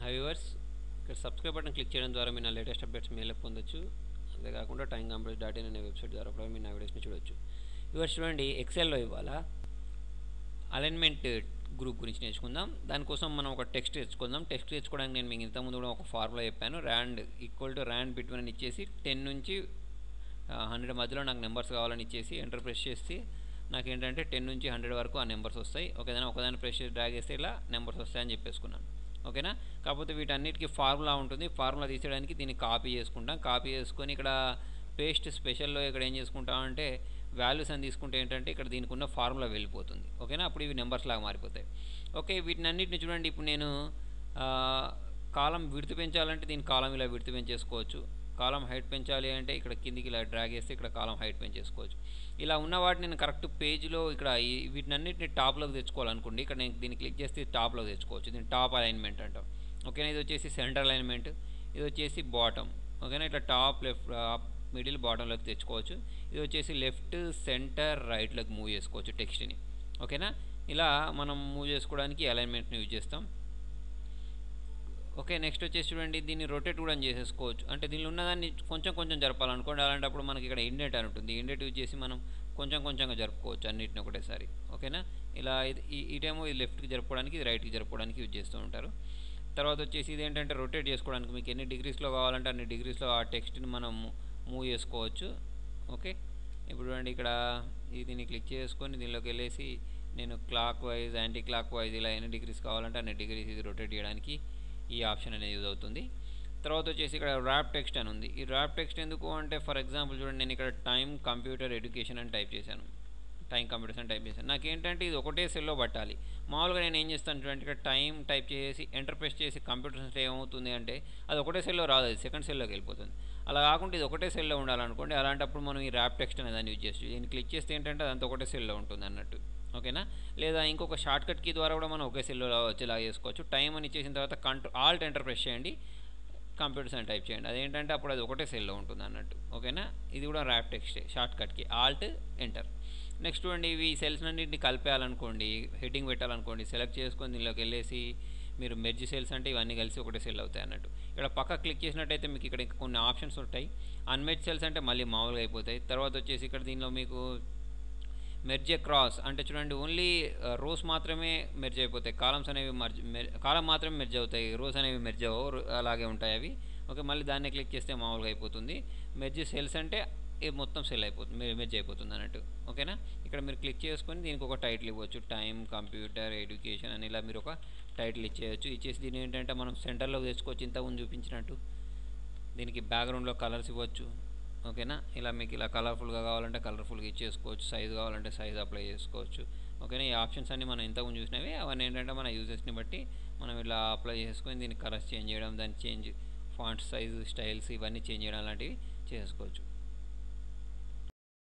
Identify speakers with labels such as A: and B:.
A: high viewers ఇక్కడ subscribe button click చేయడం ద్వారా మీరు నా లేటెస్ట్ అప్డేట్స్ మేలే పొందొచ్చు అంతేకాకుండా టైం కంప్లీట్ డాట్ ఇన్ అనే వెబ్సైట్ ద్వారా కూడా మీరు నా వీడియోస్ని చూడొచ్చు వ్యూవర్స్ చూడండి ఎక్సెల్లో ఇవాళ అలైన్మెంట్ గ్రూప్ గురించి నేర్చుకుందాం దానికోసం మనం ఒక టెక్స్ట్ తెచ్చుకుందాం టెక్స్ట్ తెచ్చుకోవడానికి నేను మీకు ఇంతకుముందు కూడా ఒక ఫార్ములా చెప్పాను rand equal to rand between అని ఇచ్చేసి టెన్ నుంచి హండ్రెడ్ మధ్యలో నాకు నెంబర్స్ కావాలని ఇచ్చేసి ఎంటర్ ప్రెస్ చేసి నాకు ఏంటంటే టెన్ నుంచి హండ్రెడ్ వరకు ఆ నెంబర్స్ వస్తాయి ఒకదాని ఒకదాన్ని ప్రెస్ చేసి డ్రాగ్ చేస్తే ఇలా నెంబర్స్ వస్తాయని చెప్పేసుకున్నాను ఓకేనా కాకపోతే వీటన్నిటికీ ఫార్ములా ఉంటుంది ఫార్ములా తీసేయడానికి దీన్ని కాపీ చేసుకుంటాం కాపీ చేసుకొని ఇక్కడ పేస్ట్ స్పెషల్లో ఇక్కడ ఏం చేసుకుంటాం అంటే వాల్యూస్ అని తీసుకుంటే ఏంటంటే ఇక్కడ దీనికి ఉన్న ఫార్ములా వెళ్ళిపోతుంది ఓకేనా అప్పుడు ఇవి నెంబర్స్ లాగా మారిపోతాయి ఓకే వీటిని అన్నిటిని చూడండి ఇప్పుడు నేను కాలం విడుతు పెంచాలంటే దీని కాలం ఇలా విడుతు పెంచేసుకోవచ్చు కాలం హైట్ పెంచాలి అంటే ఇక్కడ కిందికి ఇలా డ్రాగ్ చేస్తే ఇక్కడ కాలం హైట్ పెంచేసుకోవచ్చు ఇలా ఉన్న వాటిని నేను కరెక్ట్ పేజ్లో ఇక్కడ వీటినన్నిటిని టాప్లోకి తెచ్చుకోవాలనుకోండి ఇక్కడ నేను దీన్ని క్లిక్ చేస్తే టాప్లోకి తెచ్చుకోవచ్చు దీన్ని టాప్ అలైన్మెంట్ అంటాం ఓకేనా ఇది వచ్చేసి సెంటర్ అలైన్మెంట్ ఇది వచ్చేసి బాటమ్ ఓకేనా ఇట్లా టాప్ లెఫ్ట్ మిడిల్ బాటంలోకి తెచ్చుకోవచ్చు ఇది వచ్చేసి లెఫ్ట్ సెంటర్ రైట్లోకి మూవ్ చేసుకోవచ్చు టెక్స్ట్ని ఓకేనా ఇలా మనం మూవ్ చేసుకోవడానికి అలైన్మెంట్ని యూజ్ చేస్తాం ఓకే నెక్స్ట్ వచ్చేసి చూడండి దీన్ని రొటేట్ కూడా చేసేసుకోవచ్చు అంటే దీనిలో ఉన్నదాన్ని కొంచెం కొంచెం జరపాలనుకోండి అలాంటప్పుడు మనకి ఇక్కడ ఇండెట్ అని ఉంటుంది ఇండెట్ యూజ్ చేసి మనం కొంచెం కొంచెంగా జరుపుకోవచ్చు అన్నిటిని ఒకటేసారి ఓకేనా ఇలా ఇది ఇటేమో ఇది లెఫ్ట్కి జరుపుకోవడానికి ఇది రైట్కి జరుపుకోవడానికి యూజ్ చేస్తూ ఉంటారు తర్వాత వచ్చేసి ఇది ఏంటంటే రొటేట్ చేసుకోవడానికి మీకు ఎన్ని డిగ్రీస్లో కావాలంటే అన్ని డిగ్రీస్లో ఆ టెక్స్ట్ని మనం మూవ్ చేసుకోవచ్చు ఓకే ఇప్పుడు చూడండి ఇక్కడ దీన్ని క్లిక్ చేసుకొని దీనిలోకి వెళ్ళేసి నేను clockwise anticlockwise ఇలా ఎన్ని డిగ్రీస్ కావాలంటే అన్ని డిగ్రీస్ ఇది రొటేట్ చేయడానికి ఈ ఆప్షన్ అనేది యూజ్ అవుతుంది తర్వాత వచ్చేసి ఇక్కడ ర్యాప్ టెక్స్ట్ అని ఉంది ఈ ర్యాప్ టెక్స్ట్ ఎందుకు అంటే ఫర్ ఎగ్జాంపుల్ చూడండి నేను ఇక్కడ టైం కంప్యూటర్ ఎడ్యుకేషన్ అని టైప్ చేశాను టైం కంప్యూటర్స్ అని టైప్ చేశాను నాకు ఏంటంటే ఇది ఒకటే సెల్లో పట్టాలి మామూలుగా నేను ఏం చేస్తాను చూడండి ఇక్కడ టైం టైప్ చేసి ఎంటర్ ప్రెస్ చేసి కంప్యూటర్స్ అంటే ఏమవుతుంది అంటే అది ఒకటే సెల్లో రాదు అది సెకండ్ సెల్లోకి వెళ్ళిపోతుంది అలా కాకుండా ఇది ఒకటే సెల్లో ఉండాలనుకోండి అలాంటప్పుడు మనం ఈ ర్యాప్ టెక్స్ట్ అనే దాన్ని యూజ్ చేసి దీన్ని క్లిక్ చేస్తే ఏంటంటే అదంతా ఒకటే సెల్లో ఉంటుంది అన్నట్టు ఓకేనా లేదా ఇంకొక షార్ట్ కట్ కీ ద్వారా కూడా మనం ఒకే సెల్లో వచ్చేలా చేసుకోవచ్చు టైం అని ఇచ్చేసిన తర్వాత కంట్రో ఆల్ట్ ఎంటర్ ప్రెస్ చేయండి కంప్యూటర్స్ అని టైప్ చేయండి అదేంటంటే అప్పుడు అది ఒకటే సెల్లో ఉంటుంది అన్నట్టు ఓకేనా ఇది కూడా ర్యాప్ టెక్స్ట్ షార్ట్ కట్కి ఆల్ట్ ఎంటర్ నెక్స్ట్ చూడండి ఇవి సెల్స్ అన్నింటిని కలిపేయాలనుకోండి హెడ్డింగ్ పెట్టాలనుకోండి సెలెక్ట్ చేసుకొని దీనిలోకి వెళ్ళేసి మీరు మెర్జ్ సెల్స్ అంటే ఇవన్నీ కలిసి ఒకటే సెల్ అవుతాయి అన్నట్టు ఇక్కడ పక్క క్లిక్ చేసినట్టయితే మీకు ఇక్కడ ఇంకా కొన్ని ఆప్షన్స్ ఉంటాయి అన్మెర్జ్ సెల్స్ అంటే మళ్ళీ మామూలుగా అయిపోతాయి తర్వాత వచ్చేసి ఇక్కడ దీనిలో మీకు మెర్జ్ క్రాస్ అంటే చూడండి ఓన్లీ రోస్ మాత్రమే మెర్జ్ అయిపోతాయి కాలమ్స్ అనేవి మర్జ్ కాలం మాత్రమే మెర్జ్ అవుతాయి రోస్ అనేవి మెర్జ్ అవ్వవు అలాగే ఉంటాయి అవి ఓకే మళ్ళీ దాన్ని క్లిక్ చేస్తే మామూలుగా అయిపోతుంది మెర్జ్ సెల్స్ అంటే మొత్తం సెల్ అయిపోతుంది మెర్జ్ అయిపోతుంది అన్నట్టు ఓకేనా ఇక్కడ మీరు క్లిక్ చేసుకొని దీనికి ఒక టైటిల్ ఇవ్వచ్చు టైం కంప్యూటర్ ఎడ్యుకేషన్ అని ఇలా మీరు ఒక టైటిల్ ఇచ్చేయచ్చు ఇచ్చేసి దీని ఏంటంటే మనం సెంటర్లో తెచ్చుకోవచ్చు ఇంతకుముందు చూపించినట్టు దీనికి బ్యాక్గ్రౌండ్లో కలర్స్ ఇవ్వచ్చు ఓకేనా ఇలా మీకు ఇలా కలర్ఫుల్గా కావాలంటే కలర్ఫుల్గా ఇచ్చేసుకోవచ్చు సైజ్ కావాలంటే సైజ్ అప్లై చేసుకోవచ్చు ఓకేనా ఈ ఆప్షన్స్ అన్ని మనం ఇంతకుముందు చూసినవి అవన్నీ ఏంటంటే మన యూజెస్ని బట్టి మనం ఇలా అప్లై చేసుకొని దీన్ని కలర్స్ చేంజ్ చేయడం దాన్ని చేంజ్ ఫాంట్ సైజు స్టైల్స్ ఇవన్నీ చేంజ్ చేయడం లాంటివి చేసుకోవచ్చు